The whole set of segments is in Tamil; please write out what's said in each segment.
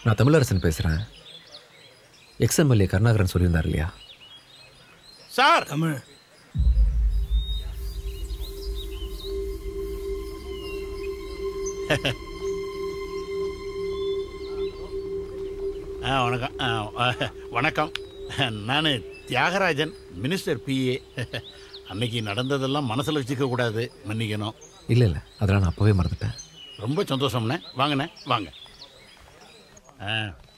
நான் தமிழரசன் பேசுகிறேன் எக்ஸ்எம்எல்ஏ கருணாகரன் சொல்லியிருந்தார் இல்லையா சார் தமிழ் ஆ வணக்கம் ஆ, ஆ, வணக்கம் நான் தியாகராஜன் மினிஸ்டர் பிஏ அன்னைக்கு நடந்ததெல்லாம் மனசில் வச்சுக்க கூடாது மன்னிக்கணும் இல்லை இல்லை அதெல்லாம் நான் அப்போவே மறந்துட்டேன் ரொம்ப சந்தோஷம்ண்ணே வாங்கண்ணே வாங்க ஆ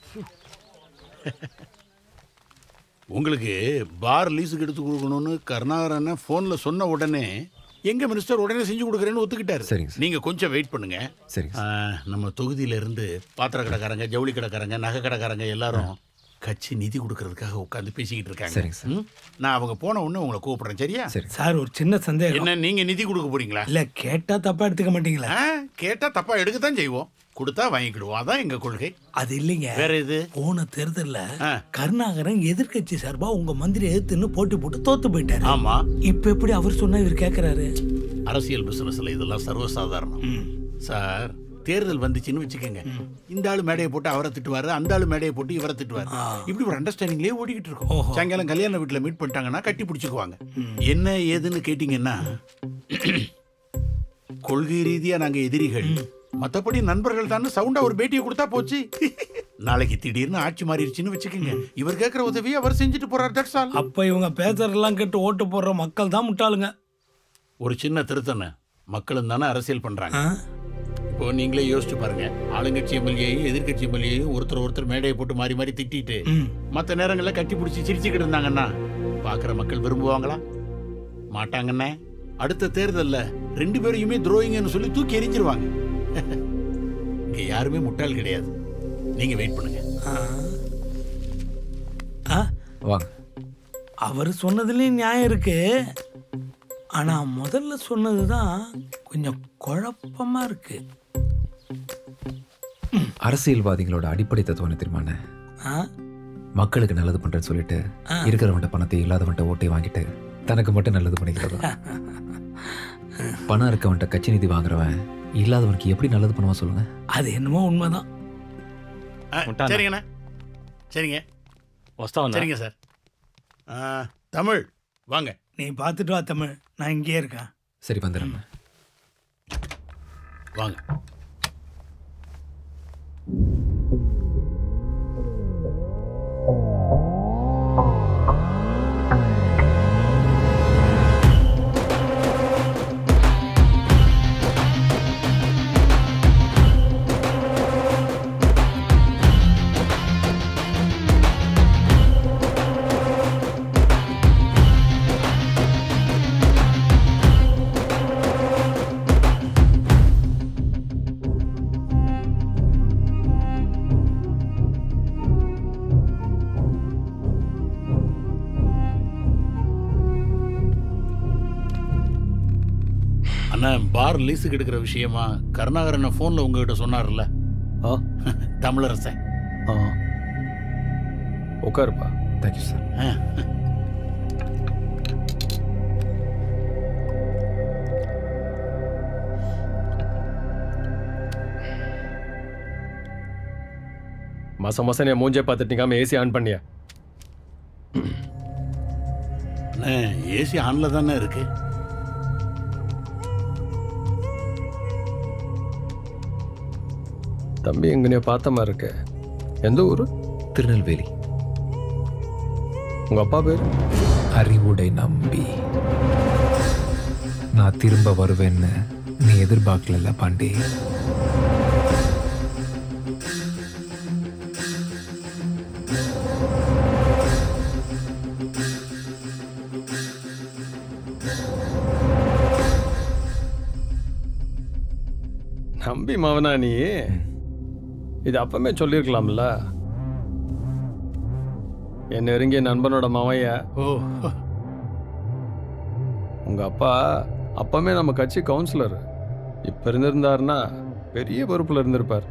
உங்களுக்கு பார் லீஸுக்கு எடுத்து கொடுக்கணும்னு கருணாகரனை ஃபோனில் சொன்ன உடனே எங்க மினிஸ்டர் உடனே செஞ்சு கொடுக்குறேன்னு ஒத்துக்கிட்டாரு சரிங்க சார். நீங்க கொஞ்சம் வெயிட் பண்ணுங்க சரிங்க ஆ, நம்ம தொகுதியில இருந்து பாத்திர கடைக்காரங்க ஜவுளி கடைக்காரங்க நகை கடைக்காரங்க எல்லாரும் கட்சி நிதி கொடுக்கறதுக்காக உட்காந்து பேசிக்கிட்டு இருக்காங்க சரிங்க சார். ம்? நான் அவங்க போன உடனே உங்களை கூப்பிடுறேன் சரியா சரி சார் ஒரு சின்ன சந்தேகம் என்ன நீங்க நிதி கொடுக்க போறீங்களா இல்ல கேட்டா தப்பா எடுத்துக்க மாட்டீங்களா ஆ, கேட்டா தப்பா எடுக்கத்தான் செய்வோம் கொடுத்தா வாங்கிக்கிடுவோம் அதான் எங்க கொள்கை அது இல்லைங்க வேற இது போன தேர்தல்ல ஆ. கருணாகரன் எதிர்க்கட்சி சார்பா உங்க மந்திரி எதிர்த்துன்னு போட்டி போட்டு தோத்து போயிட்டாரு ஆமா இப்ப எப்படி அவர் சொன்னா இவர் கேக்குறாரு அரசியல் பிசினஸ்ல இதெல்லாம் சர்வசாதாரணம் சார் தேர்தல் வந்துச்சுன்னு வச்சுக்கோங்க இந்த ஆளு மேடையை போட்டு அவரை திட்டுவாரு அந்த ஆளு மேடையை போட்டு இவரை திட்டுவாரு இப்படி ஒரு அண்டர்ஸ்டாண்டிங்லயே ஓடிக்கிட்டு இருக்கோம் சாயங்காலம் கல்யாண வீட்டுல மீட் பண்ணிட்டாங்கன்னா கட்டி பிடிச்சுக்குவாங்க என்ன ஏதுன்னு கேட்டீங்கன்னா கொள்கை ரீதியா நாங்க எதிரிகள் மத்தபடி நண்பர்கள் தான் சவுண்டா ஒரு பேட்டியை கொடுத்தா போச்சு நாளைக்கு திடீர்னு ஆட்சி மாறிடுச்சுன்னு வச்சுக்கோங்க இவர் கேட்கிற உதவியை அவர் செஞ்சுட்டு போறார் தட்ஸ் ஆல் அப்ப இவங்க பேசுறதெல்லாம் கேட்டு ஓட்டு போடுற மக்கள் தான் முட்டாளுங்க ஒரு சின்ன திருத்தனை மக்களும் தானே அரசியல் பண்றாங்க ஆ? இப்போ நீங்களே யோசிச்சு பாருங்க ஆளுங்கட்சி எம்எல்ஏயும் எதிர்க்கட்சி எம்எல்ஏயும் ஒருத்தர் ஒருத்தர் மேடையை போட்டு மாறி மாறி திட்டிட்டு ம். மற்ற நேரங்களில் கட்டி பிடிச்சி சிரிச்சுக்கிட்டு இருந்தாங்கன்னா பார்க்குற மக்கள் விரும்புவாங்களா மாட்டாங்கண்ணே அடுத்த தேர்தல்ல ரெண்டு பேரையுமே துரோகிங்கன்னு சொல்லி தூக்கி எரிஞ்சிருவாங்க இங்க யாருமே முட்டாள் கிடையாது நீங்க வெயிட் பண்ணுங்க ஆ. ஆ? வாங்க அவர் சொன்னதுலயும் நியாயம் இருக்கு ஆனா முதல்ல சொன்னதுதான் கொஞ்சம் குழப்பமா இருக்கு அரசியல்வாதிகளோட அடிப்படை தத்துவம் என்ன தெரியுமாண்ணே ஆ? மக்களுக்கு நல்லது பண்றேன்னு சொல்லிட்டு இருக்கிறவன்ட்ட பணத்தை இல்லாதவன்ட்ட ஓட்டை வாங்கிட்டு தனக்கு மட்டும் நல்லது பண்ணிக்கிறது பணம் இருக்கவன்ட்ட கட்சி நிதி வாங்குறவன் இல்லாதவனுக்கு எப்படி நல்லது பண்ணுவான் சொல்லுங்க அது என்னமோ உண்மைதான் ஆ, முட்டாளா? சரிங்கண்ணா சரிங்க వస్తావన్నా சரிங்க சார் ஆ, தமிழ் வாங்க நீ பார்த்துட்டு வா தமிழ் நான் இங்கேயே இருக்கேன் சரி வந்துடுறேன் வாங்க அண்ணா பார் லீஸுக்கு எடுக்கிற விஷயமா கருணாகரன் ஃபோனில் உங்ககிட்ட சொன்னார்ல ஆ தமிழரசன் ஆ உட்காருப்பா தேங்க்யூ சார் ஆ. மாசம் மாசம் என் மூஞ்சே பார்த்துட்டு நிக்காம ஏசி ஆன் பண்ணியா அண்ணே ஏசி ஆன்ல தானே இருக்கு தம்பி எங்கனையோ பார்த்த மாதிரி இருக்கு எந்த ஊர் திருநெல்வேலி உங்க அப்பா பேர் அறிவுடை நம்பி நான் திரும்ப வருவேன்னு நீ எதிர்பார்க்கல பாண்டி நம்பி மவனா நீ இது அப்பமே சொல்லியிருக்கலாம்ல என் நெருங்கிய நண்பனோட மவைய ஓ உங்க அப்பா அப்பமே நம்ம கட்சி கவுன்சிலர் இப்ப இருந்திருந்தாருன்னா பெரிய பொறுப்புல இருந்திருப்பார்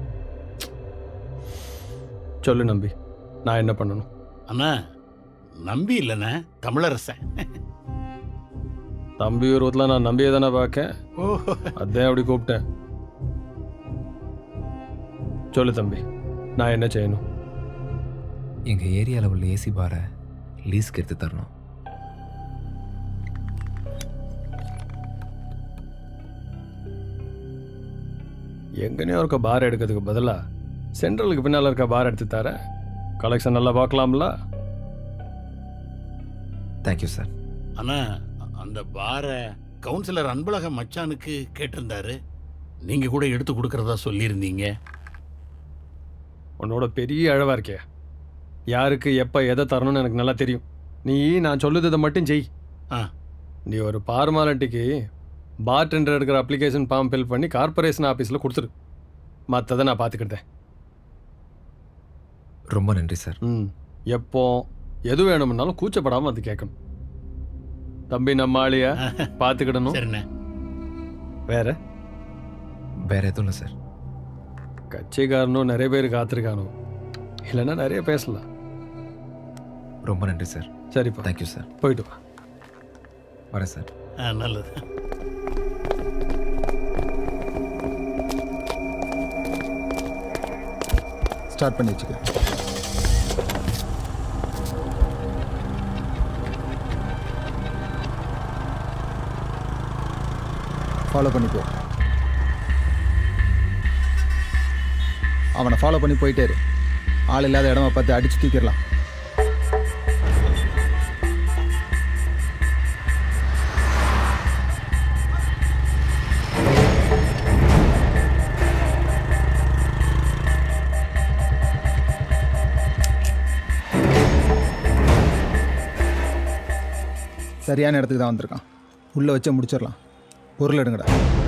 சொல்லு நம்பி நான் என்ன பண்ணணும் அண்ணா நம்பி இல்லைண்ணே தமிழரசன் தம்பி உருவத்தில் நான் நம்பியே தானே பார்க்கேன் ஓ அதான் அப்படி கூப்பிட்டேன் சொல்லு தம்பி நான் என்ன செய்யணும் எங்கள் ஏரியாவில் உள்ள ஏசி பாரை லீஸ்க்கு எடுத்து தரணும் எங்கனையோ இருக்க பார் எடுக்கிறதுக்கு பதிலாக சென்ட்ரலுக்கு பின்னால் இருக்க பார் எடுத்து தரேன் கலெக்ஷன் நல்லா பார்க்கலாம்ல தேங்க்யூ சார் ஆனா அந்த பாரை கவுன்சிலர் அன்பழக மச்சானுக்கு கேட்டிருந்தாரு நீங்க கூட எடுத்து கொடுக்கறதா சொல்லியிருந்தீங்க உன்னோட பெரிய அழவா இருக்கே யாருக்கு எப்போ எதை தரணும்னு எனக்கு நல்லா தெரியும் நீ நான் சொல்லுறதை மட்டும் செய் ஆ. நீ ஒரு பார்மாலிட்டிக்கு பார் டெண்டர் எடுக்கிற அப்ளிகேஷன் ஃபார்ம் ஃபில் பண்ணி கார்ப்பரேஷன் ஆஃபீஸில் கொடுத்துரு மற்றதை நான் பார்த்துக்கிட்டேன் ரொம்ப நன்றி சார் ம் எப்போ எது வேணும்னாலும் கூச்சப்படாமல் வந்து கேட்கணும் தம்பி நம்ம ஆளிய பார்த்துக்கிடணும் சரிண்ணே வேற வேற எதுவும் இல்லை சார் கட்சிக்காரனும் நிறைய பேர் காத்திருக்கானோ இல்லைன்னா நிறைய பேசலாம் ரொம்ப நன்றி சார் சரிப்பா தேங்க்யூ சார் போயிட்டு வா வரேன் சார் ஆ, நல்லது ஸ்டார்ட் பண்ணி வச்சுக்க ஃபாலோ பண்ணிப்போ அவனை ஃபாலோ பண்ணி போயிட்டே இரு ஆள் இல்லாத இடமா பார்த்து அடிச்சு தூக்கிடலாம் சரியான இடத்துக்கு தான் வந்திருக்கான் உள்ளே வச்சே முடிச்சிடலாம் பொருள் எடுங்கடா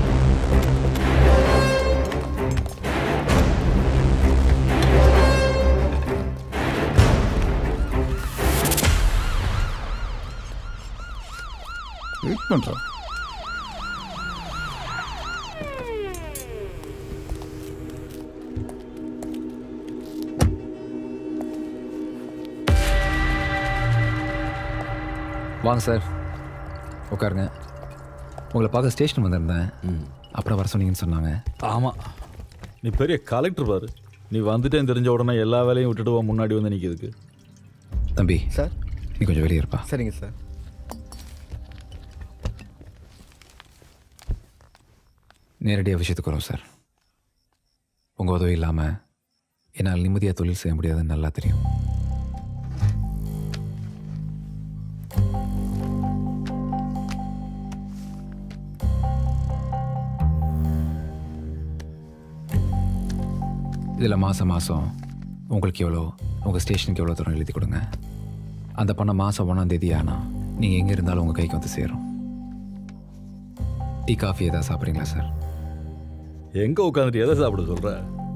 வெயிட் பண்ணுறோம் வாங்க சார் உட்காருங்க உங்களை பார்க்க ஸ்டேஷன் வந்திருந்தேன் அப்புறம் வர சொன்னீங்கன்னு சொன்னாங்க ஆமாம் நீ பெரிய கலெக்டர் பாரு நீ வந்துட்டேன்னு தெரிஞ்ச உடனே எல்லா வேலையும் விட்டுட்டு உன் முன்னாடி வந்து நிற்கிறதுக்கு தம்பி சார் நீ கொஞ்சம் வெளியே இருப்பா சரிங்க சார் நேரடியாக விஷயத்துக்கு வரோம் சார் உங்கள் உதவி இல்லாமல் என்னால் நிம்மதியாக தொழில் செய்ய முடியாதுன்னு நல்லா தெரியும் இதில் மாதம் மாதம் உங்களுக்கு எவ்வளோ உங்கள் ஸ்டேஷனுக்கு எவ்வளோ தூரம் எழுதி கொடுங்க அந்த பணம் மாதம் ஒன்றாம் தேதி ஆனால் நீங்கள் எங்கே இருந்தாலும் உங்கள் கைக்கு வந்து சேரும் டீ காஃபி ஏதாவது சாப்பிட்றீங்களா சார் எங்கே உட்காந்துட்டு எதை சாப்பிட சொல்கிற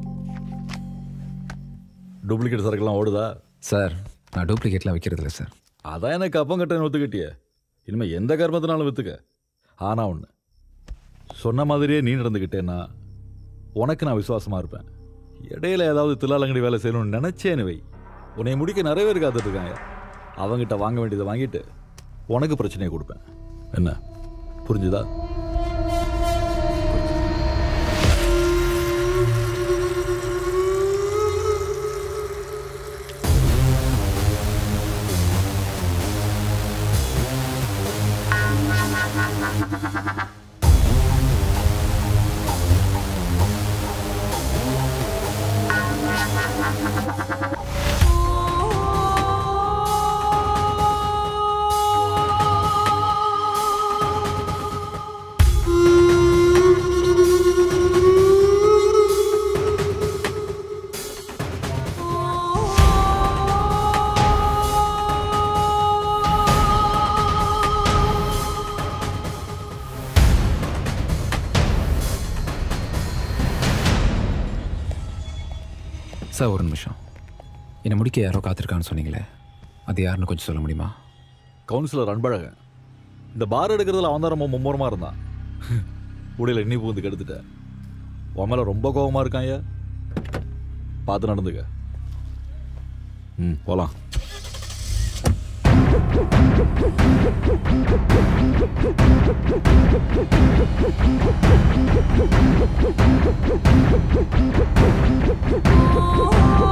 டூப்ளிகேட் சரக்குலாம் ஓடுதா சார் நான் டூப்ளிகேட்லாம் வைக்கிறது சார் அதான் எனக்கு அப்பங்கட்டேன்னு ஒத்துக்கிட்டிய இனிமேல் எந்த கர்மத்தினாலும் விற்றுக்க ஆனால் ஒன்று சொன்ன மாதிரியே நீ நடந்துக்கிட்டேன்னா உனக்கு நான் விசுவாசமாக இருப்பேன் இடையில ஏதாவது தில்லாலங்கடி வேலை செய்யணும்னு நினச்சேன்னு வை உன்னை முடிக்க நிறைய பேர் காத்துட்டு இருக்காங்க அவங்ககிட்ட வாங்க வேண்டியதை வாங்கிட்டு உனக்கு பிரச்சனையை கொடுப்பேன் என்ன புரிஞ்சுதா சார் ஒரு நிமிஷம் என்னை முடிக்க யாரோ காத்திருக்கான்னு சொன்னீங்களே அது யாருன்னு கொஞ்சம் சொல்ல முடியுமா கவுன்சிலர் அன்பழகன் இந்த பார் எடுக்கிறதுல அவன் தான் ரொம்ப மும்முரமாக இருந்தான் உடையில எண்ணி பூந்து கெடுத்துட்ட உன் மேலே ரொம்ப கோபமாக இருக்கான் ஐயா பார்த்து நடந்துக்க ம் போகலாம் Oh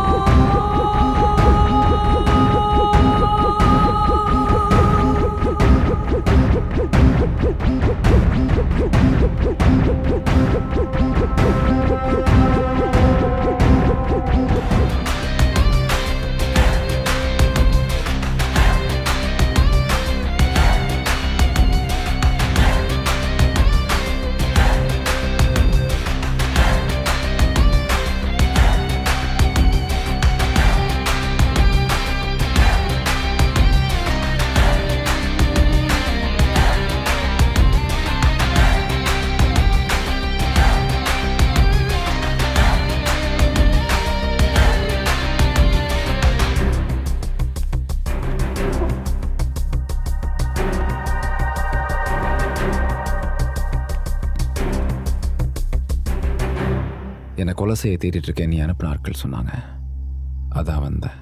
என்னை கொலை செய்ய தேடிட்டு இருக்கேன் நீ அனுப்பின ஆட்கள் சொன்னாங்க அதான் வந்தேன்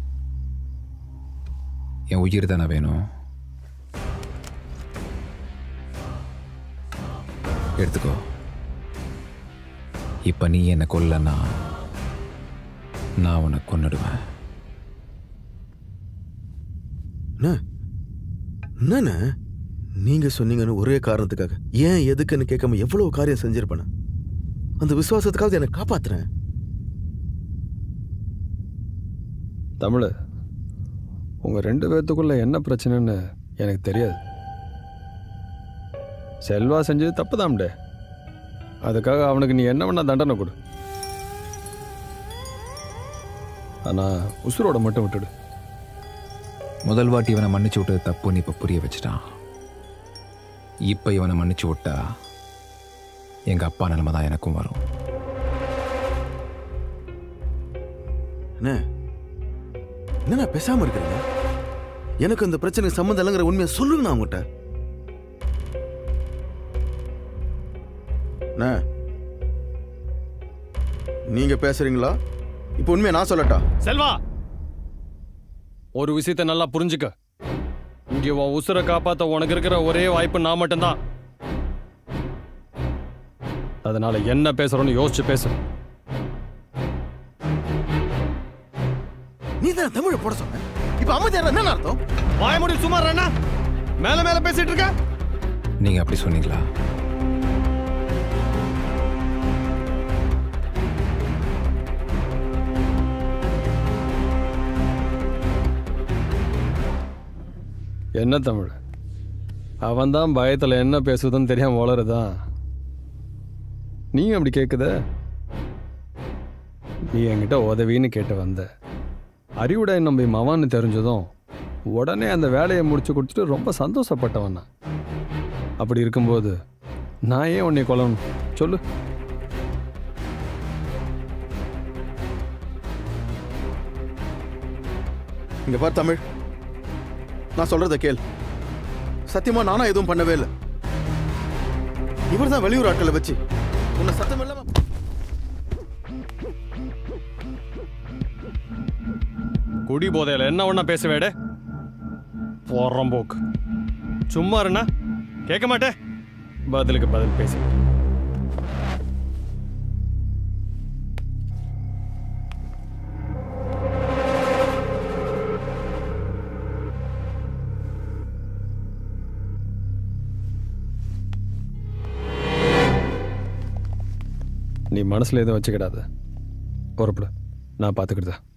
என் உயிர் தானே வேணும் எடுத்துக்கோ இப்போ நீ என்னை கொல்லன்னா நான் உன்னை கொன்னுடுவேன் அண்ணா என்னண்ணே நீங்க சொன்னீங்கன்னு ஒரே காரணத்துக்காக ஏன் எதுக்குன்னு கேட்காம எவ்வளவு காரியம் செஞ்சிருப்பேன் அந்த விசுவாசத்துக்காவது என்னை காப்பாத்துறேன் தமிழ் உங்கள் ரெண்டு பேர்த்துக்குள்ள என்ன பிரச்சனைன்னு எனக்கு தெரியாது செல்வா செஞ்சது தப்பு தான்டே அதுக்காக அவனுக்கு நீ என்ன வேணா தண்டனை கொடு ஆனால் உசுரோட மட்டும் விட்டுடு முதல் வாட்டி இவனை மன்னிச்சு விட்டது தப்புன்னு இப்போ புரிய வச்சுட்டான் இப்போ இவனை மன்னிச்சு விட்டா எங்கள் அப்பா நிலைமை தான் எனக்கும் வரும் அண்ணே என்னண்ணா பேசாம இருக்கிறீங்க எனக்கு இந்த பிரச்சனைக்கு சம்மந்தம் இல்லைங்கிற உண்மையை சொல்லுங்கண்ணா அவங்ககிட்ட அண்ணே நீங்க பேசுறீங்களா இப்போ உண்மையை நான் சொல்லட்டா செல்வா ஒரு விஷயத்தை நல்லா புரிஞ்சுக்க இங்கே உன் உசுரை காப்பாத்த உனக்கு இருக்கிற ஒரே வாய்ப்பு நான் மட்டும்தான் அதனால என்ன பேசுறோன்னு யோசிச்சு பேசு நீ தானே தமிழை போட சொன்ன இப்போ அமைதியார் என்ன அர்த்தம் வாய முடி சுமார் அண்ணா மேல மேல பேசிட்டு இருக்க நீங்கள் அப்படி சொன்னீங்களா என்ன தமிழ் அவன்தான் பயத்தில் என்ன பேசுதுன்னு தெரியாம வளருதான் நீ அப்படி கேட்குத நீ என்கிட்ட உதவின்னு கேட்டு வந்த அறிவுடை நம்பி மவான்னு தெரிஞ்சதும் உடனே அந்த வேலையை முடிச்சு கொடுத்துட்டு ரொம்ப சந்தோஷப்பட்டவன் நான் அப்படி இருக்கும்போது நான் ஏன் உன்னை கொல்லணும் சொல்லு இங்க பார் தமிழ் நான் சொல்றத கேள் சத்தியமா நானா எதுவும் பண்ணவே இல்லை இவர் தான் வெளியூர் ஆட்களை வச்சு உன்னை சத்தம் இல்லாம குடி போதையில் என்ன ஒன்றா பேச வேட போக்கு சும்மா இருண்ணா கேட்க மாட்டே பதிலுக்கு பதில் பேசு நீ மனசுல எதுவும் வச்சுக்கிடாத பொறுப்புல நான் பார்த்துக்கிட்டேன்